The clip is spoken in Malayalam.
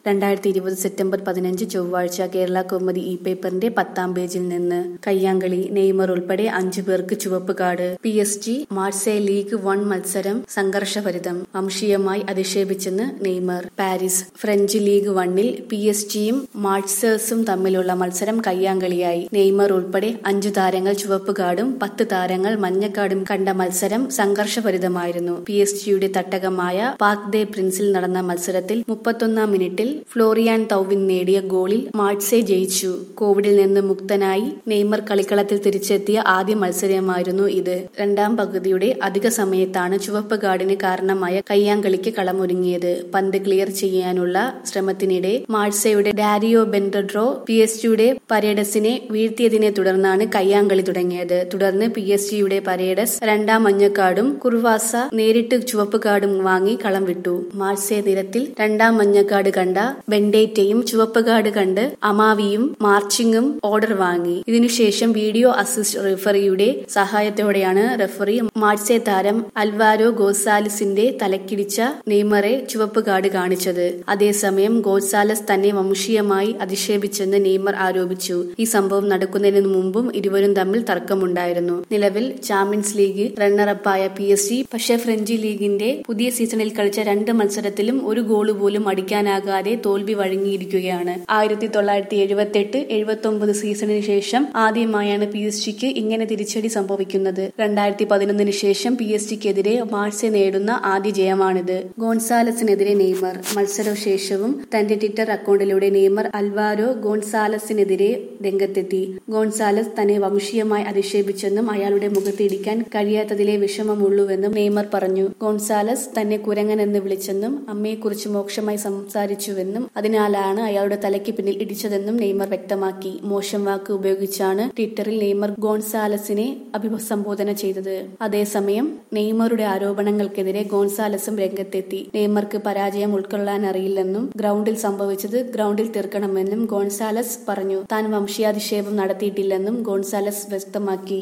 രണ്ടായിരത്തി ഇരുപത് സെപ്റ്റംബർ പതിനഞ്ച് ചൊവ്വാഴ്ച കേരള കൗമുദി ഇ പേപ്പറിന്റെ പത്താം പേജിൽ നിന്ന് കയ്യാങ്കളി നെയ്മർ ഉൾപ്പെടെ അഞ്ചു പേർക്ക് ചുവപ്പ് card P S G Marseille league one മത്സരം സംഘർഷഭരിതം വംശീയമായി അധിക്ഷേപിച്ചെന്ന് നെയ്മർ പാരീസ് ഫ്രഞ്ച് ലീഗ് വണ്ണിൽ പി എസ് ജിയും മാർസേഴ്സും തമ്മിലുള്ള മത്സരം കയ്യാങ്കളിയായി നെയ്മർ ഉൾപ്പെടെ അഞ്ചു താരങ്ങൾ ചുവപ്പ് കാർഡും പത്ത് താരങ്ങൾ മഞ്ഞക്കാർഡും കണ്ട മത്സരം സംഘർഷഭരിതമായിരുന്നു പി എസ് ജിയുടെ തട്ടകമായ പാർക്ക് ദേ പ്രിൻസിൽ നടന്ന മത്സരത്തിൽ മുപ്പത്തൊന്നാം മിനിറ്റിൽ ഫ്ലോറിയാൻ തൗവിൻ നേടിയ ഗോളിൽ മാർട്സെ ജയിച്ചു കോവിഡിൽ നിന്ന് മുക്തനായി നെയ്മർ കളിക്കളത്തിൽ തിരിച്ചെത്തിയ ആദ്യ മത്സരമായിരുന്നു ഇത് രണ്ടാം പകുതിയുടെ അധിക സമയത്താണ് ചുവപ്പ് കാർഡിന് കാരണമായ കയ്യാങ്കളിക്ക് കളമൊരുങ്ങിയത് പന്ത് ക്ലിയർ ചെയ്യാനുള്ള ശ്രമത്തിനിടെ മാർസയുടെ ഡാരിയോ ബെൻഡഡ്രോ പി എസ് ജിയുടെ പരേഡസിനെ വീഴ്ത്തിയതിനെ തുടർന്നാണ് കയ്യാങ്കളി തുടങ്ങിയത് തുടർന്ന് പി എസ് ജിയുടെ പരേഡസ് രണ്ടാം മഞ്ഞക്കാർഡും കുർവാസ നേരിട്ട് ചുവപ്പ് കാർഡും വാങ്ങി കളം വിട്ടു മാർസെ നിരത്തിൽ രണ്ടാം മഞ്ഞക്കാർഡ് കണ്ട ബെൻഡേറ്റയും ചുവപ്പ് കാർഡ് കണ്ട് അമാവിയും മാർച്ചിങ്ങും ഓർഡർ വാങ്ങി ഇതിനുശേഷം വീഡിയോ അസിസ്റ്റ് റെഫറിയുടെ സഹായത്തോടെയാണ് റെഫറി മാർസെ താരം അൽവാരോ ഗോസാലിസിന്റെ തലക്കിടിച്ച നെയ്മറെ ചുവപ്പ് കാർഡ് കാണിച്ചത് അതേസമയം ഗോസാലസ് തന്നെ വംശീയമായി അധിക്ഷേപിച്ചെന്ന് നെയ്മർ ആരോപിച്ചു ഈ സംഭവം നടക്കുന്നതിന് മുമ്പും ഇരുവരും തമ്മിൽ തർക്കമുണ്ടായിരുന്നു നിലവിൽ ചാമ്പ്യൻസ് ലീഗ് റണ്ണറപ്പായ പി എസ് ജി പക്ഷേ ഫ്രഞ്ച് ലീഗിന്റെ പുതിയ സീസണിൽ കളിച്ച രണ്ട് മത്സരത്തിലും ഒരു ഗോള് പോലും അടിക്കാനാകാതെ തോൽവി വഴങ്ങിയിരിക്കുകയാണ് ആയിരത്തി തൊള്ളായിരത്തി എഴുപത്തി എട്ട് എഴുപത്തി ഒമ്പത് സീസണിന് ശേഷം ആദ്യമായാണ് പി എസ് ജിക്ക് ഇങ്ങനെ തിരിച്ചടി സംഭവിക്കുന്നത് രണ്ടായിരത്തി പതിനൊന്നിന് ശേഷം പി എസ് ജിക്കെതിരെ മാർസെ നേടുന്ന ആദ്യ ജയമാണിത് ഗോൺസാലസിനെതിരെ നെയ്മർ മത്സരശേഷവും തന്റെ ട്വിറ്റർ അക്കൗണ്ടിലൂടെ നെയ്മർ അൽവാരോ ഗോൺസാലസിനെതിരെ രംഗത്തെത്തി ഗോൺസാലസ് തന്നെ വംശീയമായി അധിക്ഷേപിച്ചെന്നും അയാളുടെ മുഖത്ത് ഇടിക്കാൻ കഴിയാത്തതിലെ വിഷമമുള്ളൂവെന്നും നെയ്മർ പറഞ്ഞു ഗോൺസാലസ് തന്നെ കുരങ്ങൻ എന്ന് വിളിച്ചെന്നും അമ്മയെക്കുറിച്ച് മോശമായി സംസാരിച്ചുവെന്നും അതിനാലാണ് അയാളുടെ തലയ്ക്ക് പിന്നിൽ ഇടിച്ചതെന്നും നെയ്മർ വ്യക്തമാക്കി മോശം വാക്ക് ഉപയോഗിച്ചാണ് ട്വിറ്ററിൽ നെയ്മർ ഗോൺസാലസിനെ അഭിസംബോധന ചെയ്തത് അതേസമയം നെയ്മറുടെ ആരോപണങ്ങൾക്കെതിരെ ഗോൺസാലസും രംഗത്തെത്തി നെയ്മർക്ക് പരാജയം ഉൾക്കൊള്ളാൻ അറിയില്ലെന്നും ഗ്രൗണ്ടിൽ സംഭവിച്ചത് ഗ്രൗണ്ടിൽ തീർക്കണമെന്നും ഗോൺസാലസ് പറഞ്ഞു താൻ വംശീയാധിക്ഷേപം നടത്തിയിട്ടില്ലെന്നും ഗോൺസാലസ് വ്യക്തമാക്കി